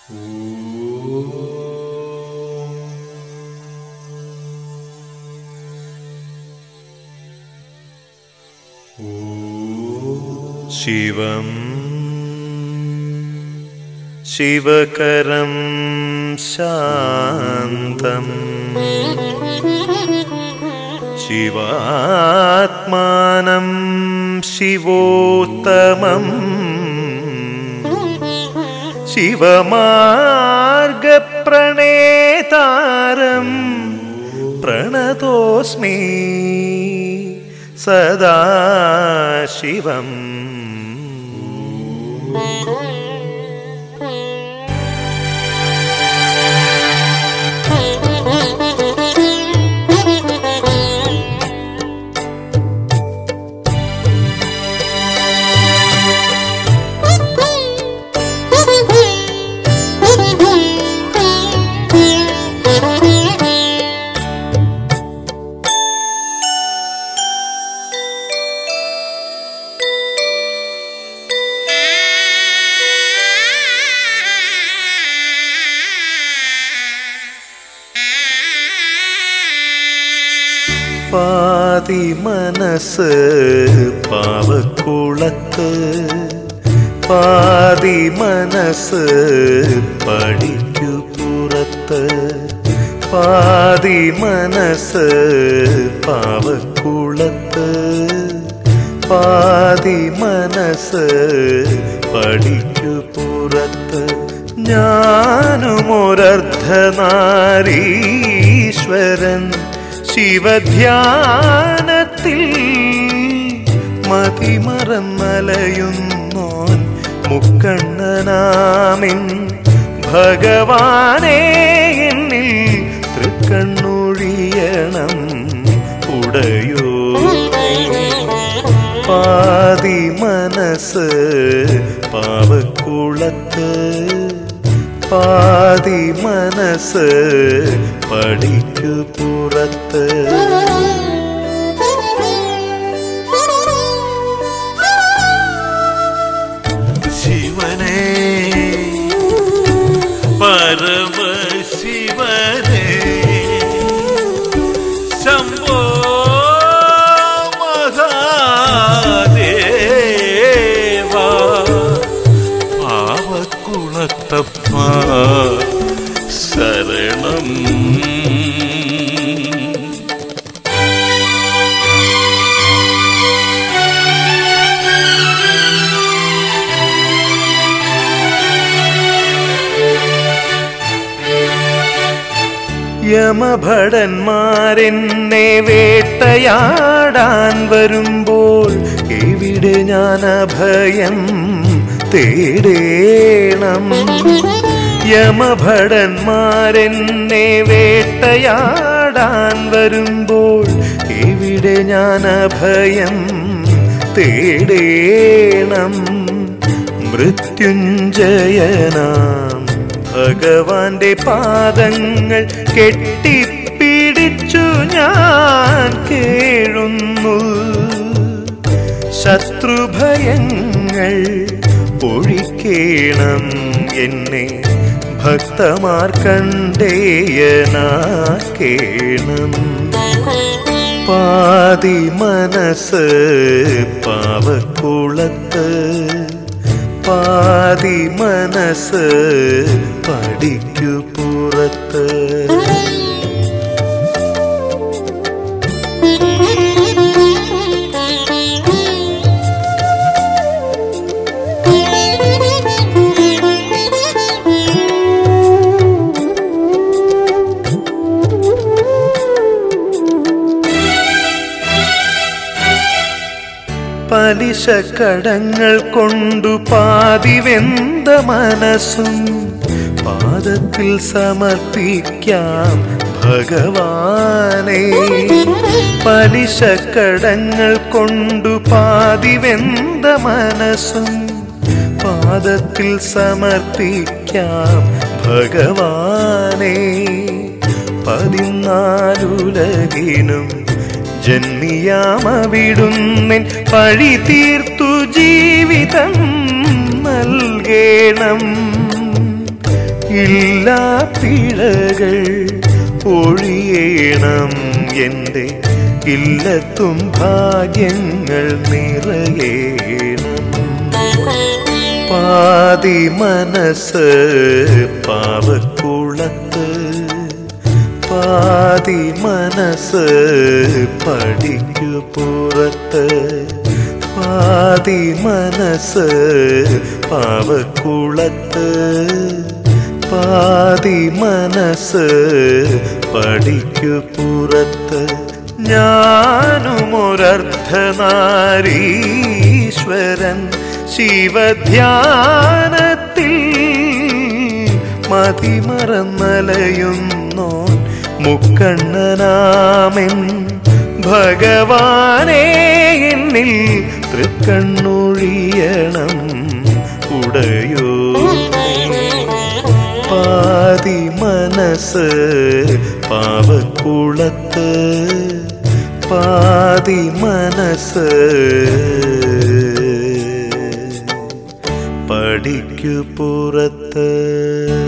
ശിവം ശിവകരം ശാന്തം ശിവാത്മാനം ശിവോത്തമം ശിവമാർഗപ്രണേതാരം പ്രണതോസ്മി സദാ ശിവം പാതി മനസ്സ് പാവക്കുളത്ത് പാതി മനസ്സ് പഠിക്കു പുറത്ത് പാതി മനസ്സ് പാവക്കുളത്ത് പാതി മനസ്സ് പഠിക്കു പുറത്ത് ഞാനുമൊരർദ്ധനാരീശ്വരൻ ശിവധ്യാനത്തിൽ മതിമറന്നലയുന്നോൻ മുക്കണ്ണനാമിൻ ഭഗവാനേ എന്നിൽ തൃക്കണ്ണൊഴിയണം ഉടയോ പാതി മനസ്സ് പാവക്കുളത്ത് പാതി മനസ്സ് പഠിക്കു പുറത്ത് ശിവനേ പരമശിവനേ ശംഭോ മഹാദേവ പാവക്കുളത്തപ്പ ശരണം യമഭടന്മാരെന്നെ വേട്ടയാടാൻ വരുമ്പോൾ എവിടെ ഞാൻ അഭയം തേടേണം യമഭടന്മാരെന്നെ വേട്ടയാടാൻ വരുമ്പോൾ എവിടെ ഞാൻ അഭയം തേടേണം മൃത്യുഞ്ജയനാം ഭഗവാന്റെ പാദങ്ങൾ കെട്ടിപ്പിടിച്ചു ഞാൻ കേഴുന്നു ശത്രുഭയങ്ങൾ ഒഴിക്കേണം എന്നെ ഭക്തമാർ കണ്ടേയനാക്കേണം പാതി മനസ്സ് പാവക്കുളത്ത് പാതി മനസ്സ് പഠിക്കു പുറത്ത് പലിശ കടങ്ങൾ കൊണ്ടു പാതി വെന്ത മനസ്സും പാദത്തിൽ സമർപ്പിക്കാം ഭഗവാനെ പലിശ കടങ്ങൾ കൊണ്ടു പാതി വെന്ത മനസ്സും പാദത്തിൽ സമർപ്പിക്കാം ഭഗവാനെ പതിനാലുലകിനും ജന്മിയാമവിടുന്നിൻ പഴി തീർത്തു ജീവിതം നൽകേണം ഇല്ലാ പിഴകൾ ഒഴിയണം എൻ്റെ ഇല്ലത്തും ഭാഗ്യങ്ങൾ നിറയേണം പാതി മനസ്സ് പാവക്കുളത്ത് പാതി മനസ്സ് പഠിക്കു പുറത്ത് പാതി മനസ്സ് പാവക്കുളത്ത് പാതി മനസ്സ് പഠിക്കു പുറത്ത് ഞാനുമൊരർദ്ധനാരീശ്വരൻ ശിവധ്യാനത്തിൽ മതിമറന്നലയുന്നോ മുക്കണ്ണനാമൻ ഭഗവാനേ എന്നിൽ തൃക്കണ്ണൊഴിയണം ഉടയോ പാതി മനസ്സ് പാവക്കുളത്ത് പാതി മനസ്സ് പഠിക്കു പുറത്ത്